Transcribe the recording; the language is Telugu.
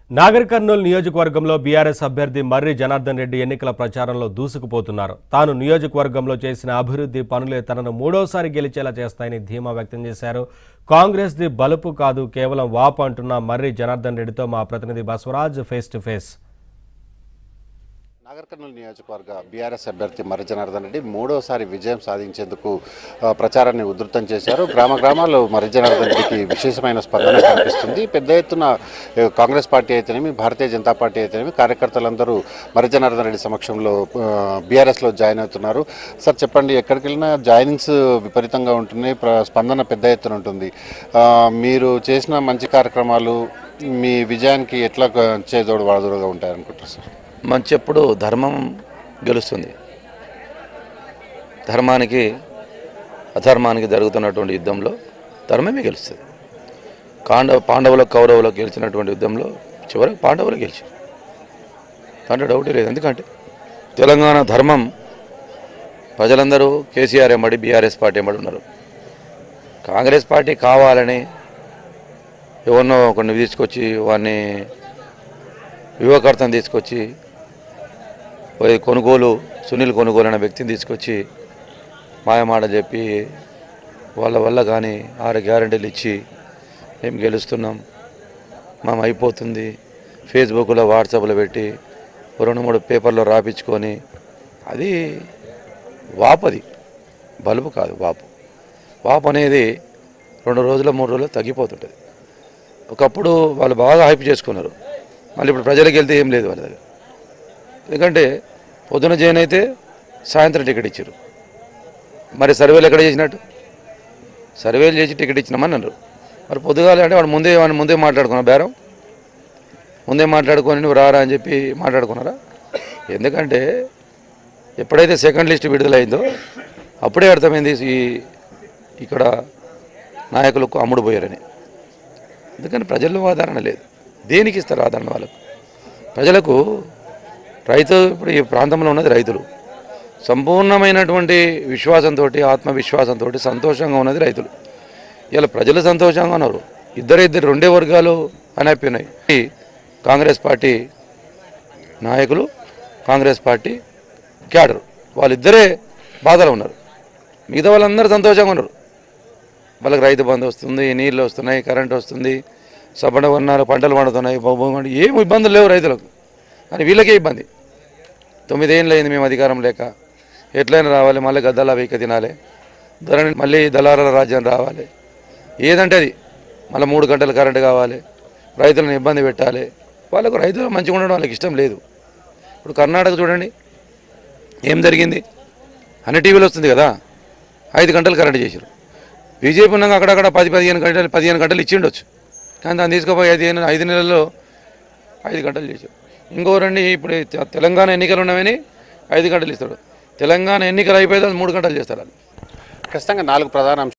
నాగర్ కర్నూలు నియోజకవర్గంలో బీఆర్ఎస్ అభ్యర్థి మర్రి జనార్దన్ రెడ్డి ఎన్నికల ప్రచారంలో దూసుకుపోతున్నారు తాను నియోజకవర్గంలో చేసిన అభివృద్ధి పనులే తనను మూడోసారి గెలిచేలా చేస్తాయని ధీమా వ్యక్తం చేశారు కాంగ్రెస్ది బలుపు కాదు కేవలం వాపు అంటున్న మర్రి జనార్దన్ రెడ్డితో మా ప్రతినిధి Basavaraj face to face Nagar Kurnool నియోజకవర్గ బీఆర్ఎస్ అభ్యర్థి మర్రి జనార్దన్ రెడ్డి మూడోసారి విజయం సాధించేందుకు ఆ, ప్రచారాన్ని ఉధృతం చేశారు గ్రామ గ్రామాల్లో మర్రి జనార్దన్ రెడ్డికి విశేషమైన స్పందన కనిపిస్తుంది పెద్ద ఎత్తున ఏ, కాంగ్రెస్ పార్టీ అయితేనేమి భారతీయ జనతా పార్టీ అయితేనేమి కార్యకర్తలందరూ మర్రి జనార్దన్ రెడ్డి సమక్షంలో బీఆర్ఎస్లో జాయిన్ అవుతున్నారు సార్ చెప్పండి ఎక్కడికి వెళ్ళినా జాయినింగ్స్ విపరీతంగా ఉంటున్నాయి ప్ర- స్పందన పెద్ద ఎత్తున ఉంటుంది ఆ, మీరు చేసిన మంచి కార్యక్రమాలు మీ విజయానికి ఎట్లా చేదోడు వాదోడుగా ఉంటాయనుకుంటారు సార్ మంచి ఎప్పుడు ధర్మం గెలుస్తుంది ధర్మానికి అధర్మానికి జరుగుతున్నటువంటి యుద్ధంలో ధర్మమే గెలుస్తుంది కాండవ పాండవులకు కౌరవులకు గెలిచినటువంటి యుద్ధంలో చివరికి పాండవులు గెలిచారు దాంట్లో డౌటే లేదు ఎందుకంటే తెలంగాణ ధర్మం ప్రజలందరూ కేసీఆర్ ఎంబడి బీఆర్ఎస్ పార్టీ ఎంబడి ఉన్నారు కాంగ్రెస్ పార్టీ కావాలని ఎవరినో కొన్ని తీసుకొచ్చి వాడిని యువకర్తను తీసుకొచ్చి ఓ కొనుగోలు సునీల్ కొనుగోలు అనే వ్యక్తిని తీసుకొచ్చి మాయమాట చెప్పి వాళ్ళ వల్ల కానీ ఆరు గ్యారంటీలు ఇచ్చి మేము గెలుస్తున్నాం మేము అయిపోతుంది ఫేస్బుక్లో వాట్సాప్లో పెట్టి ఓ రెండు మూడు పేపర్లో రాపించుకొని అది వాపు అది బలుపు కాదు వాపు వాపు అనేది రెండు రోజుల మూడు రోజులు తగ్గిపోతుంటుంది ఒకప్పుడు వాళ్ళు బాగా హైప్ చేసుకున్నారు మళ్ళీ ఇప్పుడు ప్రజలకు వెళ్తే ఏం లేదు వాళ్ళ దగ్గర ఎందుకంటే పొద్దున జైన్ అయితే సాయంత్రం టికెట్ ఇచ్చారు మరి సర్వేలు ఎక్కడ చేసినట్టు సర్వేలు చేసి టికెట్ ఇచ్చినామని అన్నారు మరి పొద్దుగాల అంటే వాడు ముందే వాడిని ముందే మాట్లాడుకున్నా బేరం ముందే మాట్లాడుకొని నువ్వు రారా అని చెప్పి మాట్లాడుకున్నారా ఎందుకంటే ఎప్పుడైతే సెకండ్ లిస్ట్ విడుదలైందో అప్పుడే అర్థమైంది ఈ ఇక్కడ నాయకులకు అమ్ముడు పోయారని అందుకని ప్రజల్లో ఆదరణ లేదు దేనికి ఇస్తారు ఆదరణ వాళ్ళకు ప్రజలకు రైతు ఇప్పుడు ఈ ప్రాంతంలో ఉన్నది రైతులు సంపూర్ణమైనటువంటి విశ్వాసంతో ఆత్మవిశ్వాసంతో సంతోషంగా ఉన్నది రైతులు ఇలా ప్రజలు సంతోషంగా ఉన్నారు ఇద్దరు ఇద్దరు రెండే వర్గాలు హ్యాపీ ఉన్నాయి ఈ కాంగ్రెస్ పార్టీ నాయకులు కాంగ్రెస్ పార్టీ క్యాడర్ వాళ్ళిద్దరే బాధలో ఉన్నారు మిగతా వాళ్ళందరూ సంతోషంగా ఉన్నారు వాళ్ళకి రైతు బంధు వస్తుంది నీళ్ళు వస్తున్నాయి కరెంట్ వస్తుంది సపడ వర్ణాలు పంటలు పండుతున్నాయి భూమి పండు- ఏం ఇబ్బందులు లేవు రైతులకు కానీ వీళ్ళకే ఇబ్బంది తొమ్మిదేళ్ళు అయింది మేము అధికారం లేక ఎట్లయినా రావాలి మళ్ళీ గద్దలా వేక తినాలి ధరని మళ్ళీ దళారుల రాజ్యం రావాలి ఏదంటే అది మళ్ళీ మూడు గంటలు కరెంటు కావాలి రైతులను ఇబ్బంది పెట్టాలి వాళ్ళకు రైతులు మంచిగా ఉండడం వాళ్ళకి ఇష్టం లేదు ఇప్పుడు కర్ణాటక చూడండి ఏం జరిగింది అన్ని టీవీలు వస్తుంది కదా ఐదు గంటలు కరెంట్ చేశారు బీజేపీ ఉన్నాక అక్కడక్కడ పది పదిహేను గంటలు పదిహేను గంటలు ఇచ్చిండొచ్చు కానీ దాన్ని తీసుకుపోయి ఐదు ఐదు నెలల్లో ఐదు గంటలు చేశారు ఇంకో రండి ఇప్పుడు తె- తెలంగాణ ఎన్నికలు ఉన్నవని ఐదు గంటలు ఇస్తాడు తెలంగాణ ఎన్నికలు అయిపోతే అది మూడు గంటలు చేస్తారు వాళ్ళు ఖచ్చితంగా నాలుగు ప్రధాన అంశాలు